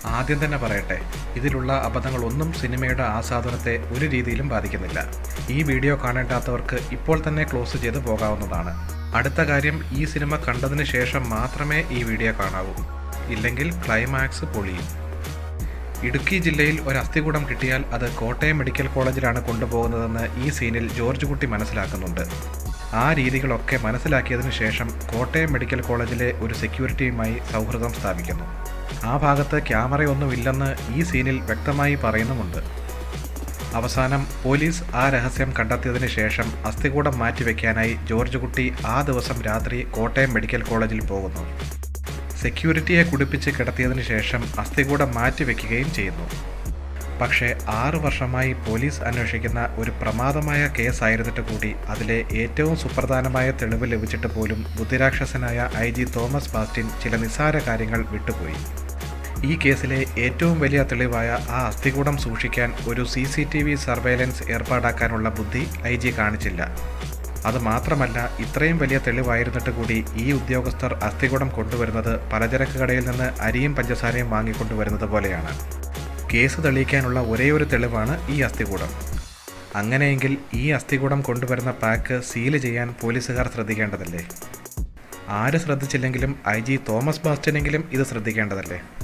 ആദ്യം തന്നെ പറയട്ടെ ഇതിലുള്ള അബദ്ധങ്ങളൊന്നും സിനിമയുടെ ആസ്വാദനത്തെ ഒരു രീതിയിലും ബാധിക്കുന്നില്ല ഈ വീഡിയോ കാണേണ്ടാത്തവർക്ക് ഇപ്പോൾ തന്നെ ക്ലോസ് ചെയ്ത് പോകാവുന്നതാണ് അടുത്ത കാര്യം ഈ സിനിമ കണ്ടതിന് ശേഷം മാത്രമേ ഈ വീഡിയോ കാണാവൂ ഇല്ലെങ്കിൽ ക്ലൈമാക്സ് പൊളിയും ഇടുക്കി ജില്ലയിൽ ഒരു അസ്ഥികൂടം കിട്ടിയാൽ അത് കോട്ടയം മെഡിക്കൽ കോളേജിലാണ് കൊണ്ടുപോകുന്നതെന്ന് ഈ സീനിൽ ജോർജ് കുട്ടി മനസ്സിലാക്കുന്നുണ്ട് ആ രീതികളൊക്കെ മനസ്സിലാക്കിയതിനു ശേഷം കോട്ടയം മെഡിക്കൽ കോളേജിലെ ഒരു സെക്യൂരിറ്റിയുമായി സൗഹൃദം സ്ഥാപിക്കുന്നു ആ ഭാഗത്ത് ക്യാമറയൊന്നുമില്ലെന്ന് ഈ സീനിൽ വ്യക്തമായി പറയുന്നുമുണ്ട് അവസാനം പോലീസ് ആ രഹസ്യം കണ്ടെത്തിയതിനു ശേഷം അസ്ഥികൂടം മാറ്റിവെക്കാനായി ജോർജ് കുട്ടി ആ ദിവസം രാത്രി കോട്ടയം മെഡിക്കൽ കോളേജിൽ പോകുന്നു സെക്യൂരിറ്റിയെ കുടിപ്പിച്ച് കിടത്തിയതിനു ശേഷം അസ്ഥികൂടം മാറ്റിവെക്കുകയും ചെയ്യുന്നു പക്ഷേ ആറു വർഷമായി പോലീസ് അന്വേഷിക്കുന്ന ഒരു പ്രമാദമായ കേസായിരുന്നിട്ട് കൂടി അതിലെ ഏറ്റവും സുപ്രധാനമായ തെളിവ് ലഭിച്ചിട്ട് പോലും ബുദ്ധിരാക്ഷസനായ ഐ ജി തോമസ് ബാസ്റ്റിൻ ചില നിസ്സാര കാര്യങ്ങൾ വിട്ടുപോയി ഈ കേസിലെ ഏറ്റവും വലിയ തെളിവായ ആ അസ്ഥികൂടം സൂക്ഷിക്കാൻ ഒരു C C T V surveillance ഏർപ്പാടാക്കാനുള്ള ബുദ്ധി ഐ ജി കാണിച്ചില്ല അത് മാത്രമല്ല ഇത്രയും വലിയ തെളിവായിരുന്നിട്ട് കൂടി ഈ ഉദ്യോഗസ്ഥർ അസ്ഥികൂടം കൊണ്ടുവരുന്നത് പലചരക്ക് കടയിൽ നിന്ന് അരിയും പഞ്ചസാരയും വാങ്ങിക്കൊണ്ടുവരുന്നത് പോലെയാണ് കേസ് തെളിയിക്കാനുള്ള ഒരേ ഒരു തെളിവാണ് ഈ അസ്ഥികൂടം അങ്ങനെയെങ്കിൽ ഈ അസ്ഥികൂടം കൊണ്ടുവരുന്ന പാക്ക് സീല് ചെയ്യാൻ പോലീസുകാർ ശ്രദ്ധിക്കേണ്ടതല്ലേ ആര് ശ്രദ്ധിച്ചില്ലെങ്കിലും ഐ ജി തോമസ് ബാസ്റ്റനെങ്കിലും ഇത് ശ്രദ്ധിക്കേണ്ടതല്ലേ